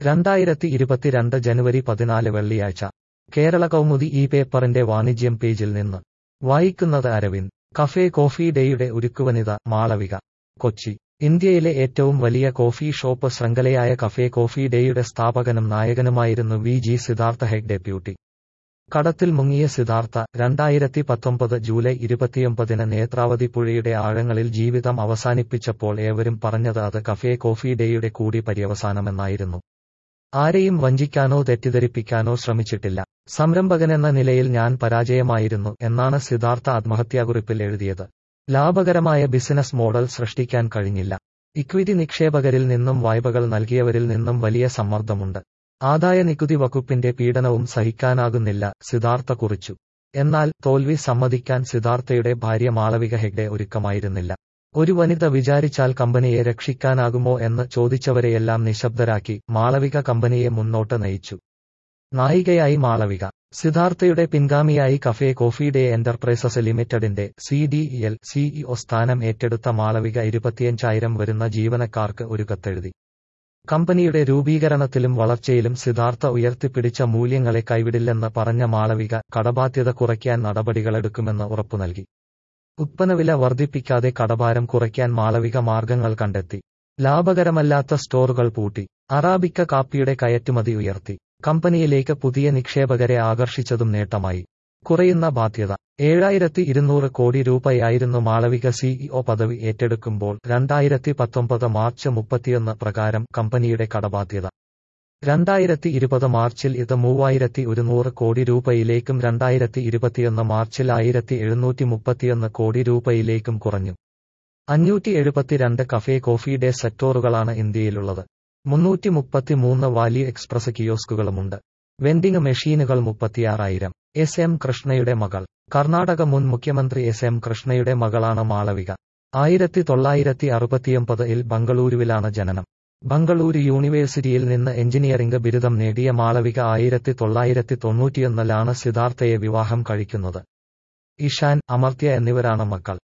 രണ്ടായിരത്തി ഇരുപത്തിരണ്ട് ജനുവരി പതിനാല് വെള്ളിയാഴ്ച കേരള കൗമുദി ഈ പേപ്പറിന്റെ വാണിജ്യം പേജിൽ നിന്ന് വായിക്കുന്നത് അരവിന്ദ് കഫേ കോഫി ഡേയുടെ ഉരുക്കുവനിത മാളവിക കൊച്ചി ഇന്ത്യയിലെ ഏറ്റവും വലിയ കോഫി ഷോപ്പ് ശൃംഖലയായ കഫേ കോഫി ഡേയുടെ സ്ഥാപകനും നായകനുമായിരുന്നു V G Siddhartha Hegde കടത്തിൽ മുങ്ങിയ സിദ്ധാർത്ഥ രണ്ടായിരത്തി പത്തൊമ്പത് ജൂലൈ ഇരുപത്തിയൊമ്പതിന് നേത്രാവതി പുഴയുടെ ആഴങ്ങളിൽ ജീവിതം അവസാനിപ്പിച്ചപ്പോൾ ഏവരും പറഞ്ഞത് അത് കഫേ കോഫി ഡേയുടെ കൂടി പര്യവസാനമെന്നായിരുന്നു ആരെയും വഞ്ചിക്കാനോ തെറ്റിദ്ധരിപ്പിക്കാനോ ശ്രമിച്ചിട്ടില്ല സംരംഭകനെന്ന നിലയിൽ ഞാൻ പരാജയമായിരുന്നു എന്നാണ് സിദ്ധാർത്ഥ ആത്മഹത്യാകുറിപ്പിൽ എഴുതിയത് ലാഭകരമായ ബിസിനസ് മോഡൽ സൃഷ്ടിക്കാൻ കഴിഞ്ഞില്ല ഇക്വിറ്റി നിക്ഷേപകരിൽ നിന്നും വായ്പകൾ നൽകിയവരിൽ നിന്നും വലിയ സമ്മർദ്ദമുണ്ട് ആദായ നികുതി വകുപ്പിന്റെ പീഡനവും സഹിക്കാനാകുന്നില്ല സിദ്ധാർത്ഥ കുറിച്ചു എന്നാൽ തോൽവി സമ്മതിക്കാൻ സിദ്ധാർത്ഥയുടെ ഭാര്യ മാളവിക ഹെഗ്ഡെ ഒരുക്കമായിരുന്നില്ല ഒരു വനിത വിചാരിച്ചാൽ കമ്പനിയെ രക്ഷിക്കാനാകുമോ എന്ന് ചോദിച്ചവരെയെല്ലാം നിശബ്ദരാക്കി മാളവിക കമ്പനിയെ മുന്നോട്ട് നയിച്ചു നായികയായി മാളവിക സിദ്ധാർത്ഥയുടെ പിൻഗാമിയായി കഫേ കോഫി ഡേ എന്റർപ്രൈസസ് ലിമിറ്റഡിന്റെ സി ഡി എൽ സിഇഒ സ്ഥാനം ഏറ്റെടുത്ത മാളവിക ഇരുപത്തിയഞ്ചായിരം വരുന്ന ജീവനക്കാർക്ക് ഒരു കത്തെഴുതി കമ്പനിയുടെ രൂപീകരണത്തിലും വളർച്ചയിലും സിദ്ധാർത്ഥ ഉയർത്തിപ്പിടിച്ച മൂല്യങ്ങളെ കൈവിടില്ലെന്ന് പറഞ്ഞ മാളവിക കടബാധ്യത കുറയ്ക്കാൻ നടപടികളെടുക്കുമെന്ന് ഉറപ്പു നൽകി ഉത്പന്നവില വർദ്ധിപ്പിക്കാതെ കടഭാരം കുറയ്ക്കാൻ മാളവിക മാർഗങ്ങൾ കണ്ടെത്തി ലാഭകരമല്ലാത്ത സ്റ്റോറുകൾ പൂട്ടി അറാബിക്ക കാപ്പിയുടെ കയറ്റുമതി ഉയർത്തി കമ്പനിയിലേക്ക് പുതിയ നിക്ഷേപകരെ ആകർഷിച്ചതും നേട്ടമായി കുറയുന്ന ബാധ്യത ഏഴായിരത്തി ഇരുന്നൂറ് കോടി രൂപയായിരുന്നു മാളവിക സിഇഒ പദവി ഏറ്റെടുക്കുമ്പോൾ രണ്ടായിരത്തി പത്തൊമ്പത് മാർച്ച് മുപ്പത്തിയൊന്ന് പ്രകാരം കമ്പനിയുടെ കടബാധ്യത രണ്ടായിരത്തി ഇരുപത് മാർച്ചിൽ ഇത് മൂവായിരത്തി ഒരുന്നൂറ് കോടി രൂപയിലേക്കും രണ്ടായിരത്തി ഇരുപത്തിയൊന്ന് മാർച്ചിൽ ആയിരത്തി എഴുന്നൂറ്റി മുപ്പത്തിയൊന്ന് കോടി രൂപയിലേക്കും കുറഞ്ഞു അഞ്ഞൂറ്റി എഴുപത്തിരണ്ട് കഫേ കോഫി ഡേ സെക്ടോറുകളാണ് ഇന്ത്യയിലുള്ളത് മുന്നൂറ്റി മുപ്പത്തിമൂന്ന് വാല്യൂ എക്സ്പ്രസ് കിയോസ്കുകളുമുണ്ട് വെൻഡിംഗ് മെഷീനുകൾ മുപ്പത്തിയാറായിരം എസ് എം കൃഷ്ണയുടെ മകൾ കർണാടക മുൻ മുഖ്യമന്ത്രി എസ് എം കൃഷ്ണയുടെ മകളാണ് മാളവിക ആയിരത്തി തൊള്ളായിരത്തി അറുപത്തിയൊമ്പതിൽ ബംഗളൂരുവിലാണ് ജനനം ബംഗളൂരു യൂണിവേഴ്സിറ്റിയിൽ നിന്ന് എഞ്ചിനീയറിംഗ് ബിരുദം നേടിയ മാളവിക ആയിരത്തി തൊള്ളായിരത്തി തൊണ്ണൂറ്റിയൊന്നിലാണ് സിദ്ധാർത്ഥയെ വിവാഹം കഴിക്കുന്നത് ഇഷാൻ അമർത്യ എന്നിവരാണ് മക്കൾ